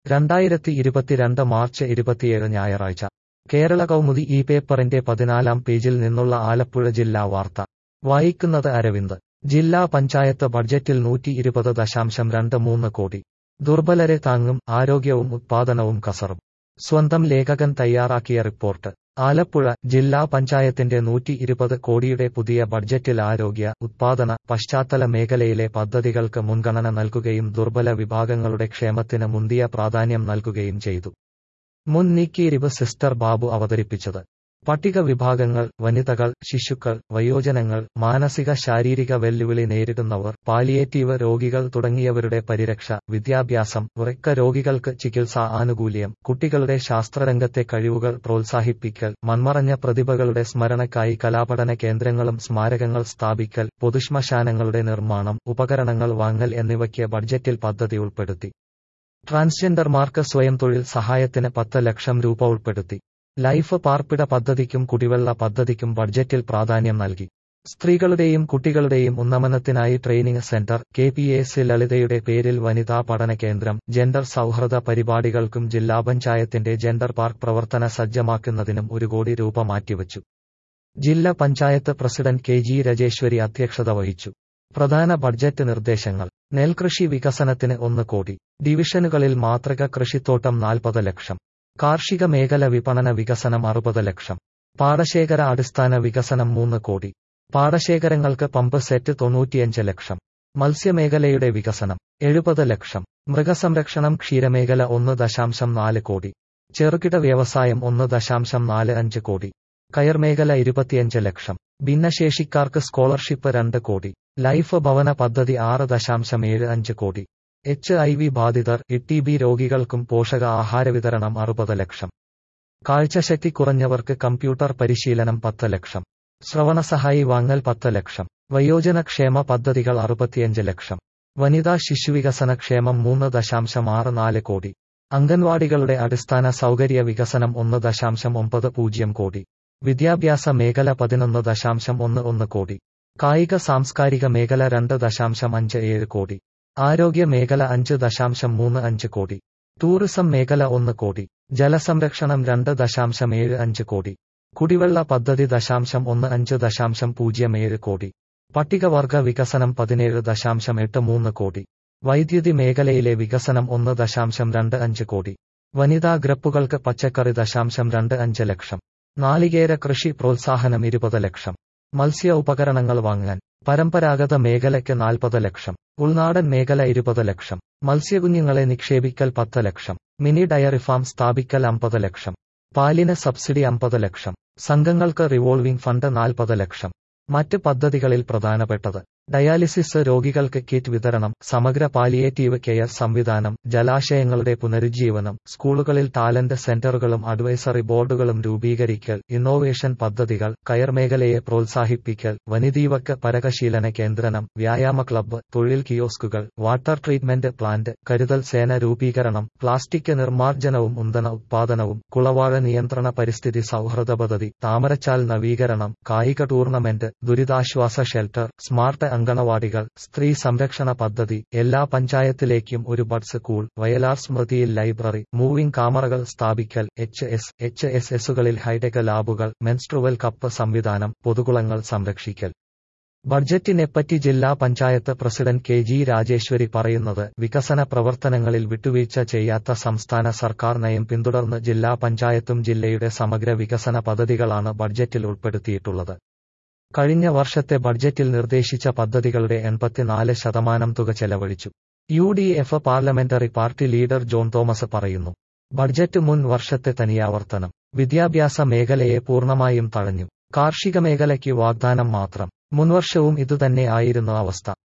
രണ്ടായിരത്തി ഇരുപത്തിരണ്ട് മാർച്ച് ഇരുപത്തിയേഴ് ഞായറാഴ്ച കേരള കൗമുദി ഈ പേപ്പറിന്റെ പതിനാലാം പേജിൽ നിന്നുള്ള ആലപ്പുഴ ജില്ലാ വാർത്ത വായിക്കുന്നത് അരവിന്ദ് ജില്ലാ പഞ്ചായത്ത് ബഡ്ജറ്റിൽ നൂറ്റി ഇരുപത് ദശാംശം രണ്ട് മൂന്ന് കോടി ദുർബലരെ താങ്ങും ആരോഗ്യവും ഉത്പാദനവും കസറും സ്വന്തം ലേഖകൻ തയ്യാറാക്കിയ റിപ്പോർട്ട് ആലപ്പുഴ ജില്ലാ പഞ്ചായത്തിന്റെ നൂറ്റി ഇരുപത് കോടിയുടെ പുതിയ ബഡ്ജറ്റിൽ ആരോഗ്യ ഉത്പാദന പശ്ചാത്തല മേഖലയിലെ പദ്ധതികൾക്ക് മുൻഗണന നൽകുകയും ദുർബല വിഭാഗങ്ങളുടെ ക്ഷേമത്തിന് മുന്തിയ പ്രാധാന്യം നൽകുകയും ചെയ്തു മുൻ നീക്കിയിരിവ് സിസ്റ്റർ ബാബു അവതരിപ്പിച്ചത് പട്ടിക വിഭാഗങ്ങൾ വനിതകൾ ശിശുക്കൾ വയോജനങ്ങൾ മാനസിക ശാരീരിക വെല്ലുവിളി നേരിടുന്നവർ പാലിയേറ്റീവ് രോഗികൾ തുടങ്ങിയവരുടെ പരിരക്ഷ വിദ്യാഭ്യാസം വൃക്ക രോഗികൾക്ക് ചികിത്സാ ആനുകൂല്യം കുട്ടികളുടെ ശാസ്ത്രരംഗത്തെ കഴിവുകൾ പ്രോത്സാഹിപ്പിക്കൽ മൺമറഞ്ഞ പ്രതിഭകളുടെ സ്മരണയ്ക്കായി കലാപഠന കേന്ദ്രങ്ങളും സ്മാരകങ്ങൾ സ്ഥാപിക്കൽ പൊതുശ്മശാനങ്ങളുടെ നിർമ്മാണം ഉപകരണങ്ങൾ വാങ്ങൽ എന്നിവയ്ക്ക് ബഡ്ജറ്റിൽ പദ്ധതി ഉൾപ്പെടുത്തി ട്രാൻസ്ജെൻഡർമാർക്ക് സ്വയം തൊഴിൽ സഹായത്തിന് പത്ത് ലക്ഷം രൂപ ഉൾപ്പെടുത്തി ലൈഫ് പാർപ്പിട പദ്ധതിക്കും കുടിവെള്ള പദ്ധതിക്കും ബഡ്ജറ്റിൽ പ്രാധാന്യം നൽകി സ്ത്രീകളുടെയും കുട്ടികളുടെയും ഉന്നമനത്തിനായി training centre K P S ലളിതയുടെ പേരിൽ വനിതാ പഠന കേന്ദ്രം ജെൻഡർ സൗഹൃദ പരിപാടികൾക്കും ജില്ലാ പഞ്ചായത്തിന്റെ ജെൻഡർ പാർക്ക് പ്രവർത്തന സജ്ജമാക്കുന്നതിനും ഒരു കോടി രൂപ മാറ്റിവച്ചു ജില്ലാ panchayat president K G Rajeshwari അധ്യക്ഷത വഹിച്ചു പ്രധാന ബഡ്ജറ്റ് നിർദ്ദേശങ്ങൾ നെൽകൃഷി വികസനത്തിന് ഒന്ന് കോടി ഡിവിഷനുകളിൽ മാതൃക കൃഷിത്തോട്ടം നാൽപ്പത് ലക്ഷം കാർഷിക മേഖല വിപണന വികസനം അറുപത് ലക്ഷം പാടശേഖര അടിസ്ഥാന വികസനം മൂന്ന് കോടി പാടശേഖരങ്ങൾക്ക് പമ്പ് സെറ്റ് തൊണ്ണൂറ്റിയഞ്ച് ലക്ഷം മത്സ്യമേഖലയുടെ വികസനം എഴുപത് ലക്ഷം മൃഗസംരക്ഷണം ക്ഷീരമേഖല ഒന്ന് ദശാംശം നാല് കോടി ചെറുകിട വ്യവസായം ഒന്ന് ദശാംശം നാല് അഞ്ച് കോടി കയർമേഖല ഇരുപത്തിയഞ്ച് ലക്ഷം ഭിന്നശേഷിക്കാർക്ക് സ്കോളർഷിപ്പ് രണ്ട് കോടി ലൈഫ് ഭവന പദ്ധതി ആറ് ദശാംശം ഏഴ് അഞ്ച് കോടി എച്ച് ഐ വി ബാധിതർ ഇ ബി രോഗികൾക്കും പോഷക ആഹാര വിതരണം അറുപത് ലക്ഷം കാഴ്ചശക്തി കുറഞ്ഞവർക്ക് കമ്പ്യൂട്ടർ പരിശീലനം പത്ത് ലക്ഷം ശ്രവണസഹായി വാങ്ങൽ പത്ത് ലക്ഷം വയോജന ക്ഷേമ പദ്ധതികൾ അറുപത്തിയഞ്ച് ലക്ഷം വനിതാ ശിശുവികസന ക്ഷേമം മൂന്ന് ദശാംശം ആറ് നാല് കോടി അംഗൻവാടികളുടെ അടിസ്ഥാന സൗകര്യ വികസനം ഒന്ന് ദശാംശം ഒമ്പത് പൂജ്യം കോടി വിദ്യാഭ്യാസ മേഖല പതിനൊന്ന് ദശാംശം ഒന്ന് ഒന്ന് കോടി കായിക സാംസ്കാരിക മേഖല രണ്ട് ദശാംശം അഞ്ച് ഏഴ് കോടി ആരോഗ്യ മേഖല അഞ്ച് ദശാംശം മൂന്ന് അഞ്ച് കോടി ടൂറിസം മേഖല ഒന്ന് കോടി ജലസംരക്ഷണം രണ്ട് ദശാംശം ഏഴ് അഞ്ച് കോടി കുടിവെള്ള പദ്ധതി ദശാംശം ഒന്ന് അഞ്ച് ദശാംശം പൂജ്യം ഏഴ് കോടി പട്ടികവർഗ വികസനം പതിനേഴ് ദശാംശം എട്ട് മൂന്ന് കോടി വൈദ്യുതി മേഖലയിലെ വികസനം ഒന്ന് ദശാംശം രണ്ട് അഞ്ച് കോടി വനിതാ ഗ്രപ്പുകൾക്ക് പച്ചക്കറി ദശാംശം രണ്ട് അഞ്ച് ലക്ഷം നാളികേര കൃഷി പ്രോത്സാഹനം ഇരുപത് ലക്ഷം മത്സ്യ ഉപകരണങ്ങൾ വാങ്ങാൻ പരമ്പരാഗത മേഖലയ്ക്ക് നാൽപ്പത് ലക്ഷം ഉൾനാടൻ മേഖല ഇരുപത് ലക്ഷം മത്സ്യകുഞ്ഞുങ്ങളെ നിക്ഷേപിക്കൽ പത്ത് ലക്ഷം മിനി ഡയറി ഫാം സ്ഥാപിക്കൽ അമ്പത് ലക്ഷം പാലിന് സബ്സിഡി അമ്പത് ലക്ഷം സംഘങ്ങൾക്ക് റിവോൾവിംഗ് ഫണ്ട് നാൽപ്പത് ലക്ഷം മറ്റ് പദ്ധതികളിൽ പ്രധാനപ്പെട്ടത് ഡയാലിസിസ് രോഗികൾക്ക് കിറ്റ് വിതരണം സമഗ്ര പാലിയേറ്റീവ് കെയർ സംവിധാനം ജലാശയങ്ങളുടെ പുനരുജ്ജീവനം സ്കൂളുകളിൽ ടാലന്റ് സെന്ററുകളും അഡ്വൈസറി ബോർഡുകളും രൂപീകരിക്കൽ ഇന്നോവേഷൻ പദ്ധതികൾ കയർ മേഖലയെ പ്രോത്സാഹിപ്പിക്കൽ വനിതീവക്ക് പരകശീലന കേന്ദ്രം വ്യായാമ ക്ലബ്ബ് തൊഴിൽ കിയോസ്കുകൾ വാട്ടർ ട്രീറ്റ്മെന്റ് പ്ലാന്റ് കരുതൽ സേന രൂപീകരണം പ്ലാസ്റ്റിക് നിർമ്മാർജ്ജനവും ഇന്ധന ഉത്പാദനവും കുളവാഴ നിയന്ത്രണ പരിസ്ഥിതി സൗഹൃദ പദ്ധതി താമരച്ചാൽ നവീകരണം കായിക ടൂർണമെന്റ് ദുരിതാശ്വാസ ഷെൽട്ടർ സ്മാർട്ട് അങ്കണവാടികൾ സ്ത്രീ സംരക്ഷണ പദ്ധതി എല്ലാ പഞ്ചായത്തിലേക്കും ഒരു ബഡ് സ്കൂൾ വയലാർ സ്മൃതിയിൽ ലൈബ്രറി മൂവിംഗ് കാമറകൾ സ്ഥാപിക്കൽ എച്ച് എസ് എച്ച് എസ് എസുകളിൽ ഹൈടെക് ലാബുകൾ മെൻസ്ട്രുവൽ കപ്പ് സംവിധാനം പൊതുകുളങ്ങൾ സംരക്ഷിക്കൽ ബഡ്ജറ്റിനെപ്പറ്റി ജില്ലാ panchayat president K G Rajeshwari പറയുന്നത് വികസന പ്രവർത്തനങ്ങളിൽ വിട്ടുവീഴ്ച ചെയ്യാത്ത സംസ്ഥാന സർക്കാർ നയം പിന്തുടർന്ന് ജില്ലാ പഞ്ചായത്തും ജില്ലയുടെ സമഗ്ര വികസന പദ്ധതികളാണ് ബഡ്ജറ്റിൽ ഉൾപ്പെടുത്തിയിട്ടുള്ളത് കഴിഞ്ഞ വർഷത്തെ ബഡ്ജറ്റിൽ നിർദ്ദേശിച്ച പദ്ധതികളുടെ എൺപത്തിനാല് ശതമാനം തുക ചെലവഴിച്ചു U D F parliamentary party leader John Thomas പറയുന്നു ബഡ്ജറ്റ് മുൻ വർഷത്തെ തനിയാവർത്തനം വിദ്യാഭ്യാസ മേഖലയെ പൂർണ്ണമായും തഴഞ്ഞു കാർഷിക മേഖലയ്ക്ക് വാഗ്ദാനം മാത്രം മുൻവർഷവും ഇതുതന്നെ ആയിരുന്നു അവസ്ഥ